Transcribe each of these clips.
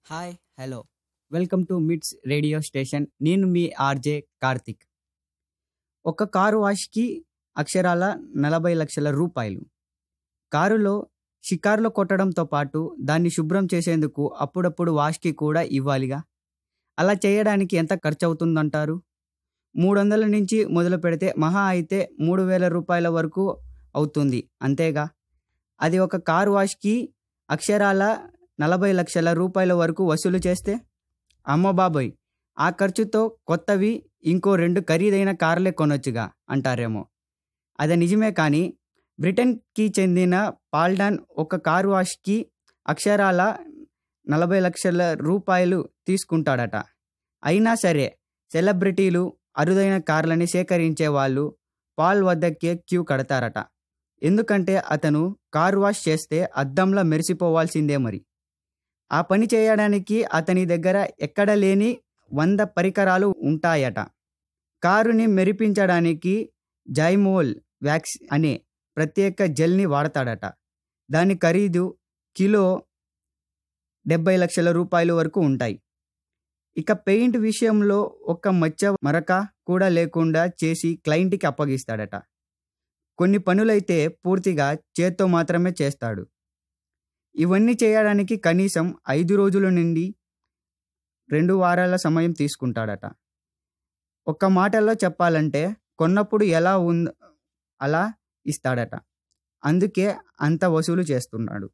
hi hello welcome to MITS radio station నేను మీ RJ Karthik ఒక కారు వాష్కి అక్షరాల నలభై లక్షల రూపాయలు కారులో షికార్లు కొట్టడంతో పాటు దాన్ని శుభ్రం చేసేందుకు అప్పుడప్పుడు వాష్కి కూడా ఇవ్వాలిగా అలా చేయడానికి ఎంత ఖర్చు అవుతుందంటారు మూడు వందల నుంచి మొదలు పెడితే మహా అయితే మూడు వేల రూపాయల వరకు అవుతుంది అంతేగా అది ఒక కారు వాష్కి అక్షరాల నలభై లక్షల రూపాయల వరకు వసూలు చేస్తే అమ్మ బాబోయ్ ఆ ఖర్చుతో కొత్తవి ఇంకో రెండు ఖరీదైన కార్లే కొనొచ్చుగా అంటారేమో అది నిజమే కానీ బ్రిటన్కి చెందిన పాల్డాన్ ఒక కారు వాష్కి అక్షరాల నలభై లక్షల రూపాయలు తీసుకుంటాడట అయినా సరే సెలబ్రిటీలు అరుదైన కార్లని సేకరించే వాళ్ళు పాల్ వద్దకే క్యూ కడతారట ఎందుకంటే అతను కారు వాష్ చేస్తే అద్దంలా మెరిసిపోవాల్సిందే మరి ఆ పని చేయడానికి అతని దగ్గర ఎక్కడ లేని వంద పరికరాలు ఉంటాయట కారుని మెరిపించడానికి జైమోల్ వ్యాక్స్ అనే ప్రత్యేక జెల్ని వాడతాడట దాని ఖరీదు కిలో డెబ్బై లక్షల రూపాయల వరకు ఉంటాయి ఇక పెయింట్ విషయంలో ఒక మచ్చ మరక కూడా లేకుండా చేసి క్లయింట్కి అప్పగిస్తాడట కొన్ని పనులైతే పూర్తిగా చేత్తో మాత్రమే చేస్తాడు ఇవన్నీ చేయడానికి కనీసం ఐదు రోజుల నుండి రెండు వారాల సమయం తీసుకుంటాడట ఒక్క మాటల్లో చెప్పాలంటే కొన్నప్పుడు ఎలా ఉందో అలా ఇస్తాడట అందుకే అంత వసూలు చేస్తున్నాడు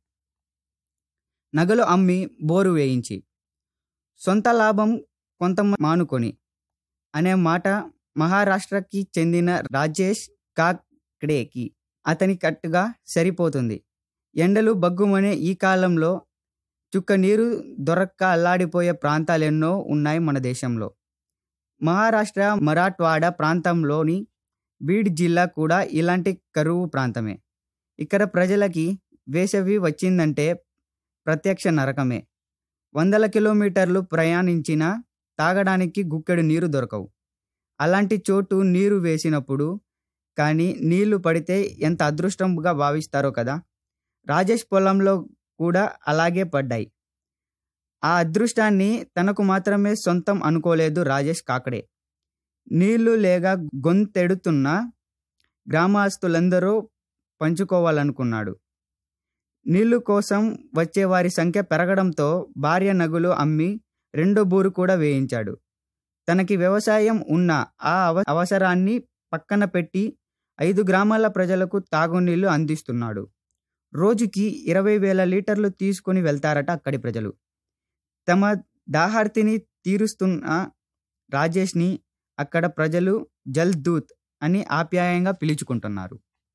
నగలు అమ్మి బోరు వేయించి సొంత లాభం కొంత మానుకొని అనే మాట మహారాష్ట్రకి చెందిన రాజేష్ కాక్డేకి అతని కట్టుగా సరిపోతుంది ఎండలు బగ్గుమనే ఈ కాలంలో చుక్క నీరు దొరక్క అల్లాడిపోయే ప్రాంతాలెన్నో ఉన్నాయి మన దేశంలో మహారాష్ట్ర మరాఠ్వాడ ప్రాంతంలోని బీడ్ జిల్లా కూడా ఇలాంటి కరువు ప్రాంతమే ఇక్కడ ప్రజలకి వేసవి వచ్చిందంటే ప్రత్యక్ష నరకమే వందల కిలోమీటర్లు ప్రయాణించినా తాగడానికి గుక్కెడు నీరు దొరకవు అలాంటి చోటు నీరు వేసినప్పుడు కానీ నీళ్లు పడితే ఎంత అదృష్టంగా భావిస్తారో కదా రాజేష్ పొలంలో కూడా అలాగే పడ్డాయి ఆ అదృష్టాన్ని తనకు మాత్రమే సొంతం అనుకోలేదు రాజేష్ కాకడే నీళ్లు లేక గొంతెడుతున్న గ్రామస్తులందరూ పంచుకోవాలనుకున్నాడు నీళ్లు కోసం వచ్చే వారి సంఖ్య పెరగడంతో భార్య నగులు అమ్మి రెండో బూరు కూడా వేయించాడు తనకి వ్యవసాయం ఉన్న ఆ అవ అవసరాన్ని పక్కన పెట్టి ఐదు గ్రామాల ప్రజలకు తాగునీళ్లు అందిస్తున్నాడు రోజుకి ఇరవై వేల లీటర్లు తీసుకొని వెళ్తారట అక్కడి ప్రజలు తమ దాహార్తిని తీరుస్తున్న రాజేష్ని అక్కడ ప్రజలు జల్ దూత్ అని ఆప్యాయంగా పిలుచుకుంటున్నారు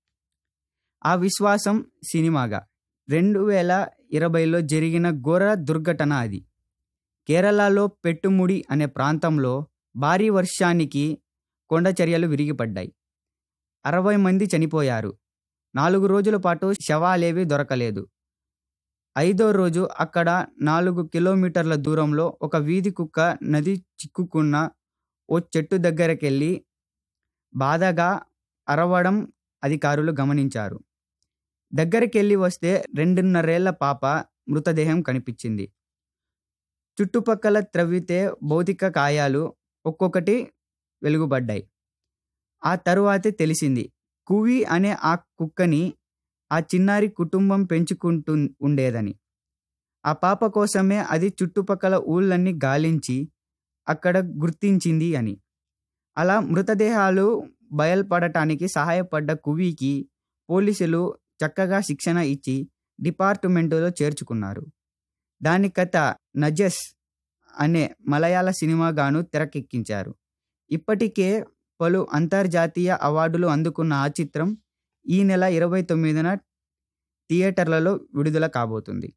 ఆ విశ్వాసం సినిమాగా రెండు వేల ఇరవైలో జరిగిన ఘోర దుర్ఘటన అది కేరళలో పెట్టుముడి అనే ప్రాంతంలో భారీ వర్షానికి కొండచర్యలు విరిగిపడ్డాయి అరవై మంది చనిపోయారు నాలుగు రోజుల పాటు శవాలేవి దొరకలేదు ఐదో రోజు అక్కడ నాలుగు కిలోమీటర్ల దూరంలో ఒక వీధి కుక్క నది చిక్కుకున్న ఓ చెట్టు దగ్గరకెళ్ళి బాధగా అరవడం అధికారులు గమనించారు దగ్గరికెళ్ళి వస్తే రెండున్నరేళ్ల పాప మృతదేహం కనిపించింది చుట్టుపక్కల త్రవ్వితే భౌతిక కాయాలు ఒక్కొక్కటి వెలుగుబడ్డాయి ఆ తరువాతే తెలిసింది కువి అనే ఆ కుక్కని ఆ చిన్నారి కుటుంబం పెంచుకుంటూ ఉండేదని ఆ పాప కోసమే అది చుట్టుపక్కల ఊళ్ళన్నీ గాలించి అక్కడ గుర్తించింది అని అలా మృతదేహాలు బయల్పడటానికి సహాయపడ్డ కువీకి పోలీసులు చక్కగా శిక్షణ ఇచ్చి డిపార్ట్మెంటులో చేర్చుకున్నారు దాని కథ నజస్ అనే మలయాళ సినిమాగాను తెరకెక్కించారు ఇప్పటికే పలు అంతర్జాతీయ అవార్డులు అందుకున్న ఆ చిత్రం ఈ నెల ఇరవై తొమ్మిదిన థియేటర్లలో విడుదల కాబోతుంది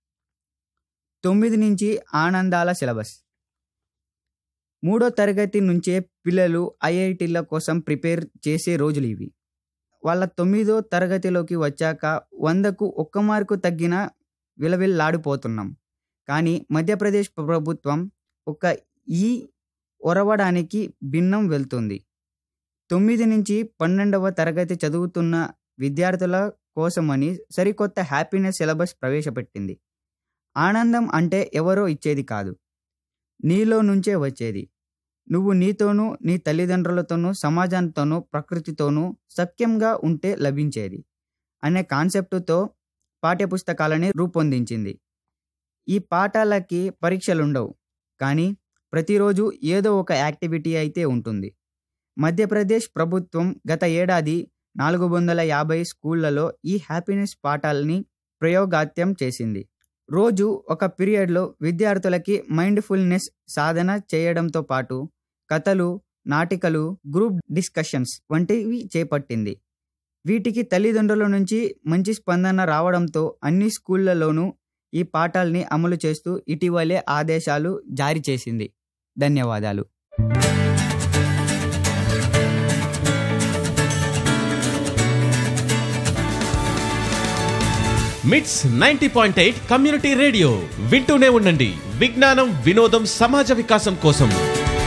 తొమ్మిది నుంచి ఆనందాల సిలబస్ మూడో తరగతి నుంచే పిల్లలు ఐఐటీల కోసం ప్రిపేర్ చేసే రోజులు ఇవి వాళ్ళ తొమ్మిదో తరగతిలోకి వచ్చాక వందకు ఒక్క మార్కు తగ్గిన విలవిల్లాడిపోతున్నాం కానీ మధ్యప్రదేశ్ ప్రభుత్వం ఒక ఈ ఒరవడానికి భిన్నం వెళ్తుంది తొమ్మిది నుంచి పన్నెండవ తరగతి చదువుతున్న విద్యార్థుల కోసమని సరికొత్త హ్యాపీనెస్ సిలబస్ ప్రవేశపెట్టింది ఆనందం అంటే ఎవరో ఇచ్చేది కాదు నీలో నుంచే వచ్చేది నువ్వు నీతోనూ నీ తల్లిదండ్రులతోనూ సమాజంతోనూ ప్రకృతితోనూ సఖ్యంగా ఉంటే లభించేది అనే కాన్సెప్టుతో పాఠ్యపుస్తకాలని రూపొందించింది ఈ పాఠాలకి పరీక్షలుండవు కానీ ప్రతిరోజు ఏదో ఒక యాక్టివిటీ అయితే ఉంటుంది మధ్యప్రదేశ్ ప్రభుత్వం గత ఏడాది నాలుగు వందల యాభై స్కూళ్లలో ఈ హ్యాపీనెస్ పాఠాలని ప్రయోగాత్యం చేసింది రోజు ఒక పీరియడ్లో విద్యార్థులకి మైండ్ఫుల్నెస్ సాధన చేయడంతో పాటు కథలు నాటికలు గ్రూప్ డిస్కషన్స్ వంటివి చేపట్టింది వీటికి తల్లిదండ్రుల నుంచి మంచి స్పందన రావడంతో అన్ని స్కూళ్లలోనూ ఈ పాఠాల్ని అమలు చేస్తూ ఇటీవలే ఆదేశాలు జారీ చేసింది ధన్యవాదాలు MITS ninety point eight community radio వింటూనే ఉండండి విజ్ఞానం వినోదం సమాజ వికాసం కోసం